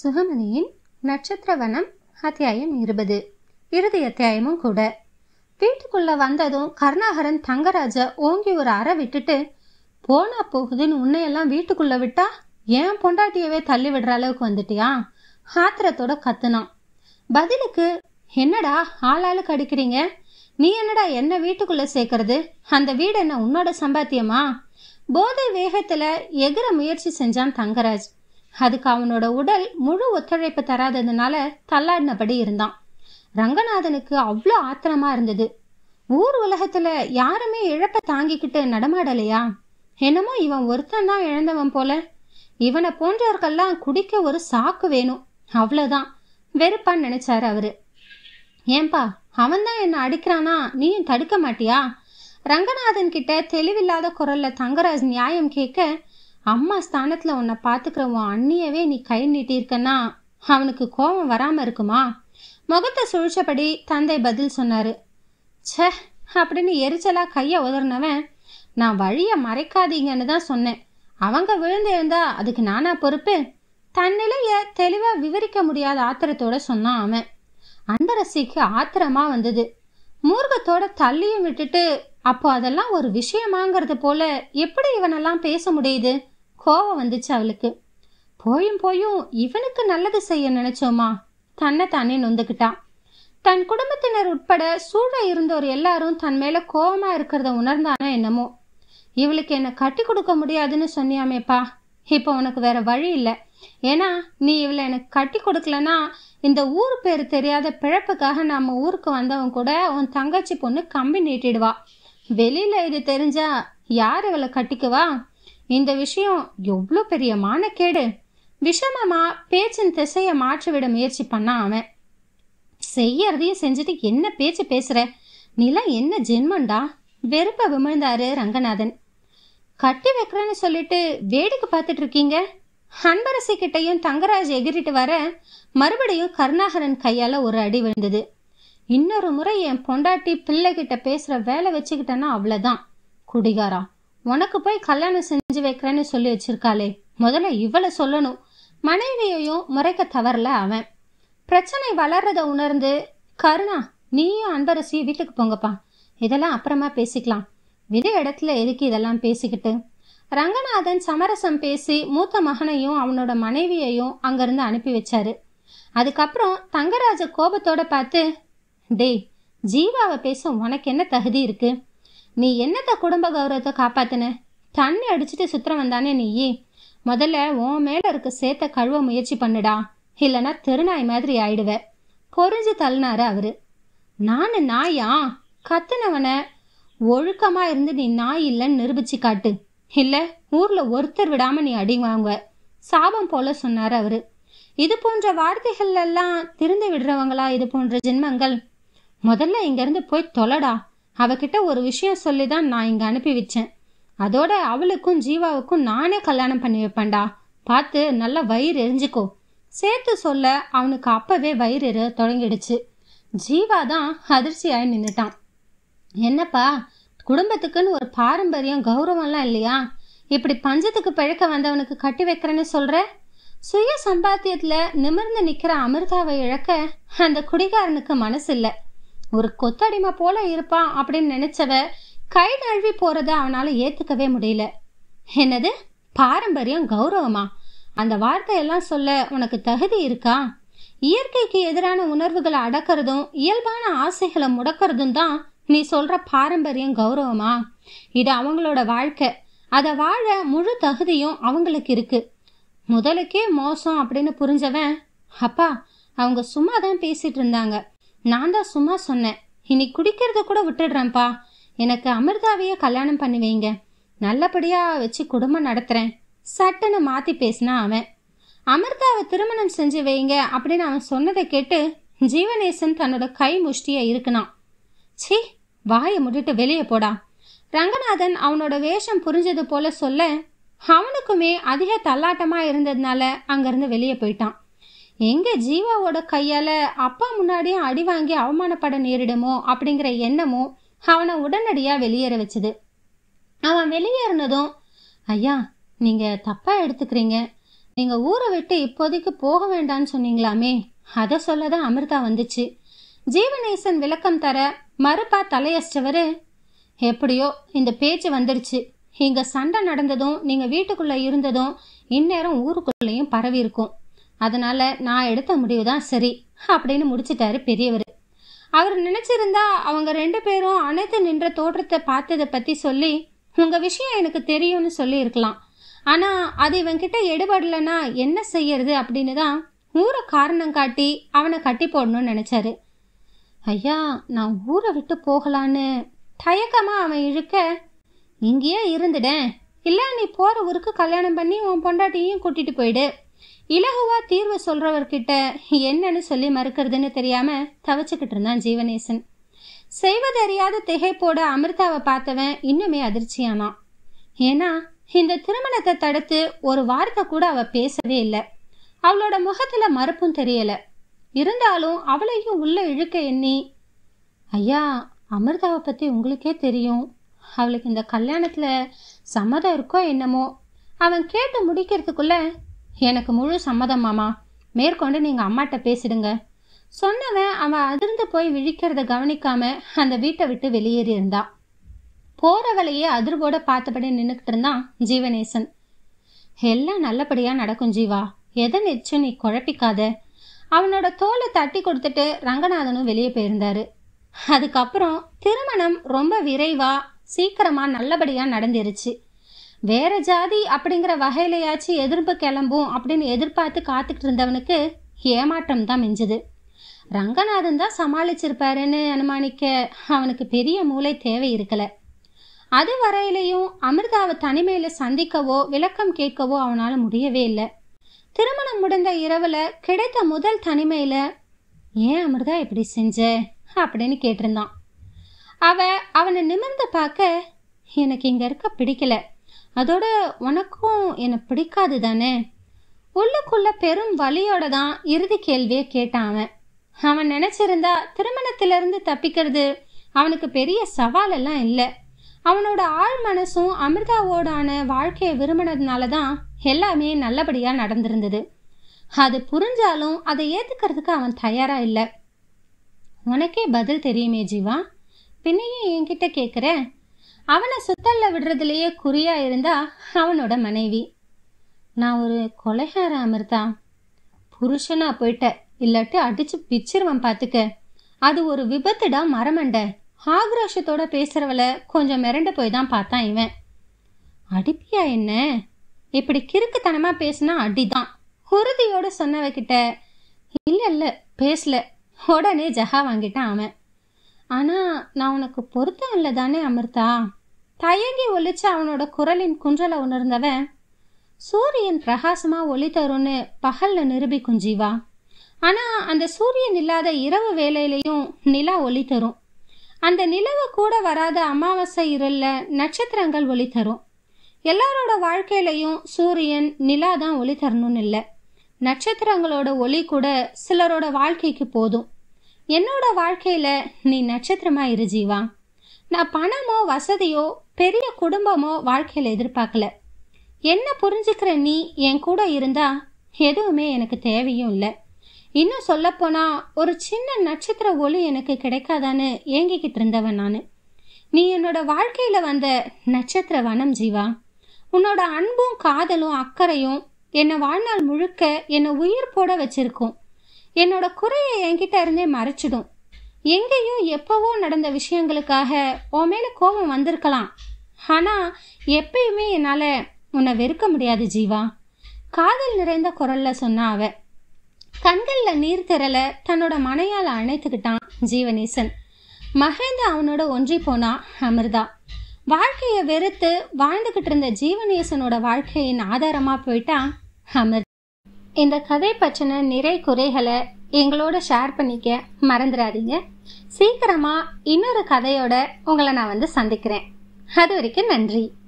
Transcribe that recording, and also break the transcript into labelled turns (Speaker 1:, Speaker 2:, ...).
Speaker 1: சுகமணியின் நட்சத்திரவனம் அத்தியாயம் இருபது இறுதி அத்தியாயமும் கூட வீட்டுக்குள்ள வந்ததும் கருணாகரன் தங்கராஜ ஓங்கி ஒரு அறை விட்டுட்டு போனா போகுதுன்னு உன்னையெல்லாம் வீட்டுக்குள்ள விட்டா ஏன் பொண்டாட்டியவே தள்ளி விடுற அளவுக்கு வந்துட்டியா ஆத்திரத்தோட கத்துனான் பதிலுக்கு என்னடா ஆளாளுக்கு அடிக்கிறீங்க நீ என்னடா என்ன வீட்டுக்குள்ள சேர்க்கறது அந்த வீடு என்ன உன்னோட சம்பாத்தியமா போதை வேகத்துல எகிற முயற்சி செஞ்சான் தங்கராஜ் அதுக்கு அவனோட உடல் முழு ஒத்துழைப்பு தராததுனால தள்ளாடினபடி இருந்தான் ரங்கநாதனுக்கு அவ்வளோ ஆத்திரமா இருந்தது ஊர் உலகத்துல யாருமே இழப்ப தாங்கிக்கிட்டு நடமாடலையா என்னமோ இவன் ஒருத்தன் தான் இழந்தவன் போல இவனை போன்றவர்கள்லாம் குடிக்க ஒரு சாக்கு வேணும் அவ்வளவுதான் வெறுப்பான்னு நினைச்சாரு அவரு ஏன்பா அவன் தான் என்ன அடிக்கிறானா நீயும் தடுக்க மாட்டியா ரங்கநாதன் கிட்ட தெளிவில்லாத குரல்ல தங்கராஜ் நியாயம் கேட்க அம்மா ஸ்தானத்துல உன்னை பாத்துக்கிற உன் அண்ணியவே நீ கை நீட்டியிருக்கன்னா அவனுக்கு கோபம் வராம இருக்குமா முகத்தை சுழிச்சபடி தந்தை பதில் சொன்னாரு ச்சே அப்படின்னு எரிச்சலா கைய உதறினவன் நான் வழிய மறைக்காதீங்கன்னு தான் சொன்னேன் அவங்க விழுந்து எழுந்தா அதுக்கு நானா பொறுப்பு தன்னிலைய தெளிவா விவரிக்க முடியாத ஆத்திரத்தோட சொன்னான் அவன் அன்பரசிக்கு ஆத்திரமா வந்தது மூர்க்கத்தோட தள்ளியும் விட்டுட்டு அப்போ அதெல்லாம் ஒரு விஷயமாங்கிறது போல எப்படி இவனெல்லாம் பேச முடியுது கோபம் வந்துச்சு அவளுக்கு போயும் போயும் இவனுக்கு நல்லது செய்ய நினைச்சோமா தன்னை தானே நொந்துக்கிட்டான் தன் குடும்பத்தினர் உட்பட சூழ இருந்தோர் எல்லாரும் தன் மேல கோபமா இருக்கிறத உணர்ந்தானா என்னமோ இவளுக்கு என்ன கட்டி கொடுக்க முடியாதுன்னு சொன்னியாமேப்பா இப்போ உனக்கு வேற வழி இல்லை ஏன்னா நீ இவளை எனக்கு கட்டி கொடுக்கலனா இந்த ஊர் பேர் தெரியாத பிழப்புக்காக நம்ம ஊருக்கு வந்தவன் கூட உன் தங்கச்சி பொண்ணு கம்பி நீட்டிடுவா வெளியில இது தெரிஞ்சா யார் இவளை கட்டிக்குவா இந்த விஷயம் எவ்வளோ பெரிய மானக்கேடு விஷமமா பேச்சின் திசையை மாற்றிவிட முயற்சி பண்ணான் அவன் செய்யறதையும் செஞ்சுட்டு என்ன பேச்சு பேசுற நீலாம் என்ன ஜென்மண்டா வெறுப்ப விமிழ்ந்தாரு ரங்கநாதன் கட்டி வைக்கிறேன்னு சொல்லிட்டு வேடிக்கை பார்த்துட்டு இருக்கீங்க அன்பரசி கிட்டையும் தங்கராஜ் எகிரிட்டு வர மறுபடியும் கருணாகரன் கையால ஒரு அடி விழுந்தது இன்னொரு முறை என் பொண்டாட்டி பிள்ளை கிட்ட பேசுற வேலை வச்சுக்கிட்டேன்னா அவ்வளவுதான் குடிகாரா உனக்கு போய் கல்யாணம் செஞ்சு வைக்கிறேன்னு சொல்லி வச்சிருக்காளே முதல்ல இவளை சொல்லணும் மனைவியையும் முறைக்க தவறல அவன் பிரச்சனை வளர்றத உணர்ந்து கருணா நீயும் அன்பரசியும் வீட்டுக்கு போங்கப்பா இதெல்லாம் அப்புறமா பேசிக்கலாம் வித இடத்துல எதுக்கு இதெல்லாம் பேசிக்கிட்டு ரங்கநாதன் சமரசம் பேசி மூத்த மகனையும் அவனோட மனைவியையும் அங்கிருந்து அனுப்பி வச்சாரு அதுக்கப்புறம் தங்கராஜ கோபத்தோட பார்த்து டேய் ஜீவாவை பேச உனக்கு என்ன தகுதி இருக்கு நீ என்னத்த குடும்ப கௌரவத்தை காப்பாத்துன தண்ணி அடிச்சுட்டு சுத்திரம் வந்தானே நீயே முதல்ல உன் மேல இருக்க சேத்த கழுவ முயற்சி பண்ணுடா இல்லைன்னா தெருநாய் மாதிரி ஆயிடுவ பொறிஞ்சு தள்ளினாரு அவரு நானு நாயா கத்துனவனை ஒழுக்கமா இருந்து நீ நாய் இல்லைன்னு நிரூபிச்சு காட்டு இல்ல ஊர்ல ஒருத்தர் விடாம நீ அடி வாங்க சாபம் போல சொன்னாரு அவரு இது போன்ற வார்த்தைகள் எல்லாம் திருந்து விடுறவங்களா இது போன்ற ஜென்மங்கள் முதல்ல இங்க இருந்து போய் தொலைடா அவகிட்ட ஒரு விஷயம் சொல்லிதான் நான் இங்க அனுப்பி வச்சேன் அதோட அவளுக்கும் ஜீவாவுக்கும் நானே கல்யாணம் பண்ணி வைப்பேன்டா பார்த்து நல்லா வயிறு எரிஞ்சுக்கோ சேர்த்து சொல்ல அவனுக்கு அப்பவே வயிறு எற தொடங்கிடுச்சு ஜீவா தான் அதிர்ச்சியாய் நின்னுட்டான் என்னப்பா குடும்பத்துக்குன்னு ஒரு பாரம்பரியம் கௌரவம்லாம் இல்லையா இப்படி பஞ்சத்துக்கு பிழைக்க வந்தவனுக்கு கட்டி வைக்கிறேன்னு சொல்ற சுய சம்பாத்தியத்துல நிமிர்ந்து நிக்கிற அமிர்தாவை இழக்க அந்த குடிகாரனுக்கு மனசு இல்ல ஒரு கொத்தடிமை போல இருப்பான் அப்படின்னு நினைச்சவ கை நழுவி போறத அவனால ஏத்துக்கவே முடியல என்னது பாரம்பரியம் கௌரவமா அந்த வார்த்தையெல்லாம் சொல்ல உனக்கு தகுதி இருக்கா இயற்கைக்கு எதிரான உணர்வுகளை அடக்கிறதும் இயல்பான ஆசைகளை முடக்கிறதும் தான் நீ சொல்ற பாரம்பரியம் கௌரவமா இது அவங்களோட வாழ்க்கை அதை வாழ முழு தகுதியும் அவங்களுக்கு இருக்கு முதலுக்கே மோசம் அப்படின்னு புரிஞ்சவன் அப்பா அவங்க சும்மா தான் பேசிட்டு இருந்தாங்க நான் தான் சும்மா சொன்னேன் இனி குடிக்கிறத கூட விட்டுடுறேன்ப்பா எனக்கு அமிர்தாவையே கல்யாணம் பண்ணி வைங்க நல்லபடியா வச்சு குடும்பம் நடத்துறேன் சட்டுன்னு மாத்தி பேசினா அவன் அமிர்தாவை திருமணம் செஞ்சு வைங்க அப்படின்னு அவன் சொன்னதை கேட்டு ஜீவனேசன் தன்னோட கை முஷ்டிய இருக்குனான் சி வாயை முடிட்டு வெளியே போடா ரங்கநாதன் அவனோட வேஷம் புரிஞ்சது போல சொல்ல அவனுக்குமே அதிக தள்ளாட்டமா இருந்ததுனால அங்கிருந்து வெளியே போயிட்டான் எங்க ஜீவாவோட கையால அப்பா முன்னாடியும் அடி வாங்கி அவமானப்பட நேரிடுமோ அப்படிங்கிற எண்ணமும் அவனை உடனடியா வெளியேற வச்சது அவன் வெளியேறினதும் ஐயா நீங்க தப்பா எடுத்துக்கிறீங்க நீங்க ஊரை விட்டு இப்போதைக்கு போக வேண்டாம்னு சொன்னீங்களாமே அதை சொல்லதான் அமிர்தா வந்துச்சு ஜீவநேசன் விளக்கம் தர மறுப்பா தலையசிச்சவரு எப்படியோ இந்த பேச்சு வந்துடுச்சு இங்க சண்டை நடந்ததும் நீங்க வீட்டுக்குள்ள இருந்ததும் இந்நேரம் ஊருக்குள்ளேயும் பரவி இருக்கும் அதனால நான் எடுத்த முடிவு தான் சரி அப்படின்னு முடிச்சிட்டாரு பெரியவர் அவர் நினைச்சிருந்தா அவங்க ரெண்டு பேரும் அனைத்து நின்ற தோற்றத்தை பார்த்ததை பத்தி சொல்லி உங்க விஷயம் எனக்கு தெரியும்னு சொல்லி இருக்கலாம் ஆனா அது இவன்கிட்ட எடுபடலைன்னா என்ன செய்யறது அப்படின்னு தான் ஊரை காரணம் காட்டி அவனை கட்டி போடணும்னு நினைச்சாரு ஐயா நான் ஊரை விட்டு போகலான்னு தயக்கமா அவன் இழுக்க இங்கேயே இருந்துடேன் இல்ல நீ போற ஊருக்கு கல்யாணம் பண்ணி உன் பொண்டாட்டியும் கூட்டிட்டு போயிடு இலகுவா தீர்வு சொல்றவர்கிட்ட என்னன்னு சொல்லி மறுக்கிறதுன்னு தெரியாம தவிச்சுக்கிட்டு இருந்தான் ஜீவனேசன் செய்வதறியாத திகைப்போட அமிர்தாவை பார்த்தவன் இன்னுமே அதிர்ச்சியானான் ஏன்னா இந்த திருமணத்தை தடுத்து ஒரு வார்த்தை கூட அவ பேசவே இல்லை அவளோட முகத்துல மறுப்பும் தெரியல இருந்தாலும் அவளையும் உள்ள இழுக்க எண்ணி ஐயா அமிர்தாவை பத்தி உங்களுக்கே தெரியும் அவளுக்கு இந்த கல்யாணத்துல சம்மதம் இருக்கோ என்னமோ அவன் கேட்டு முடிக்கிறதுக்குள்ள எனக்கு முழு சம்மதம் மாமா மேற்கொண்டு நீங்க அம்மாட்ட பேசிடுங்க சொன்னவன் அவன் அதிர்ந்து போய் விழிக்கிறத கவனிக்காம அந்த வீட்டை விட்டு வெளியேறி இருந்தான் போறவளையே அதிர்வோட பார்த்தபடி நின்னுக்கிட்டு இருந்தான் ஜீவனேசன் எல்லாம் நல்லபடியா நடக்கும் ஜீவா எதை நிச்சு நீ குழப்பிக்காத அவனோட தோலை தட்டி கொடுத்துட்டு ரங்கநாதனும் வெளியே போயிருந்தாரு அதுக்கப்புறம் திருமணம் ரொம்ப விரைவா சீக்கிரமா நல்லபடியா நடந்துருச்சு வேற ஜாதி அப்படிங்கிற வகையிலையாச்சும் எதிர்ப்பு கிளம்பும் அப்படின்னு எதிர்பார்த்து காத்துக்கிட்டு இருந்தவனுக்கு ஏமாற்றம் தான் மிஞ்சுது ரங்கநாதன் தான் சமாளிச்சிருப்பாருன்னு அனுமானிக்க அவனுக்கு பெரிய மூளை தேவை இருக்கல அது வரையிலையும் அமிர்தாவை தனிமையில சந்திக்கவோ விளக்கம் கேட்கவோ அவனால முடியவே இல்லை திருமணம் முடிந்த இரவுல கிடைத்த முதல் தனிமையில ஏன் அமிர்தா இப்படி செஞ்ச அப்படின்னு கேட்டிருந்தான் அவ அவனை நிமிர்ந்து பார்க்க எனக்கு இங்க இருக்க பிடிக்கல அதோட உனக்கும் என்னை பிடிக்காது தானே உள்ளுக்குள்ள பெரும் வலியோட தான் இறுதி கேள்வியை கேட்டான் அவன் அவன் நினைச்சிருந்தா திருமணத்திலிருந்து தப்பிக்கிறது அவனுக்கு பெரிய சவால் எல்லாம் இல்லை அவனோட ஆழ் மனசும் அமிர்தாவோடான வாழ்க்கையை விரும்பினதுனால தான் எல்லாமே நல்லபடியா நடந்திருந்தது அது புரிஞ்சாலும் அதை ஏத்துக்கிறதுக்கு அவன் தயாரா இல்லை உனக்கே பதில் தெரியுமே ஜீவா பின்னையும் என்கிட்ட கேட்குற அவனை சுத்தல்ல விடுறதுலயே குறியா இருந்தா அவனோட மனைவி நான் ஒரு கொலைகார அமிர்தா புருஷனா போயிட்ட இல்லாட்டி அடிச்சு பிச்சிருவன் பார்த்துக்க அது ஒரு விபத்துடா மரமண்ட ஆக்ரோஷத்தோட பேசுறவள கொஞ்சம் மிரண்டு போய் தான் பார்த்தான் இவன் அடிப்பியா என்ன இப்படி கிறுக்குத்தனமா பேசினா அடிதான் உறுதியோட சொன்னவகிட்ட இல்ல இல்ல பேசல உடனே ஜஹா வாங்கிட்டான் அவன் ஆனா நான் உனக்கு பொருத்தம் இல்லை தானே அமிர்தா தயங்கி ஒலிச்சு அவனோட குரலின் குன்றலை உணர்ந்தவன் சூரியன் பிரகாசமா ஒளி தரும்னு பகல்ல நிரூபிக்கும் ஜீவா ஆனா அந்த சூரியன் இல்லாத இரவு வேலையிலையும் நிலா ஒளி தரும் அந்த நிலவு கூட வராத அமாவாசை இருள நட்சத்திரங்கள் ஒளி தரும் எல்லாரோட வாழ்க்கையிலையும் சூரியன் நிலா தான் ஒளி தரணும்னு இல்லை நட்சத்திரங்களோட ஒளி கூட சிலரோட வாழ்க்கைக்கு போதும் என்னோட வாழ்க்கையில நீ நட்சத்திரமா இரு ஜீவா நான் பணமோ வசதியோ பெரிய குடும்பமோ வாழ்க்கையில எதிர்பார்க்கல என்ன புரிஞ்சுக்கிற நீ என் கூட இருந்தா எதுவுமே எனக்கு தேவையும் இல்லை இன்னும் சொல்லப்போனா ஒரு சின்ன நட்சத்திர ஒளி எனக்கு கிடைக்காதான்னு ஏங்கிக்கிட்டு இருந்தவன் நான் நீ என்னோட வாழ்க்கையில வந்த நட்சத்திர வனம் ஜீவா உன்னோட அன்பும் காதலும் அக்கறையும் என்னை வாழ்நாள் முழுக்க என்னை உயிர் போட வச்சிருக்கும் என்னோட குறையை என்கிட்ட இருந்தே மறைச்சிடும் எங்கேயோ எப்பவோ நடந்த விஷயங்களுக்காக உன் மேல கோபம் வந்திருக்கலாம் ஆனா எப்பயுமே என்னால உன்னை வெறுக்க முடியாது ஜீவா காதல் நிறைந்த குரல்ல சொன்னா அவ கண்கள்ல நீர் திரள தன்னோட மனையால அணைத்துக்கிட்டான் ஜீவனேசன் மகேந்திர அவனோட ஒன்றி போனா அமிர்தா வாழ்க்கையை வெறுத்து வாழ்ந்துகிட்டு இருந்த ஜீவனேசனோட வாழ்க்கையின் ஆதாரமா போயிட்டா அமிர்தா இந்த கதை பற்றின நிறை குறைகளை எங்களோட ஷேர் பண்ணிக்க மறந்துடாதீங்க சீக்கிரமா இன்னொரு கதையோட உங்களை நான் வந்து சந்திக்கிறேன் அது வரைக்கும் நன்றி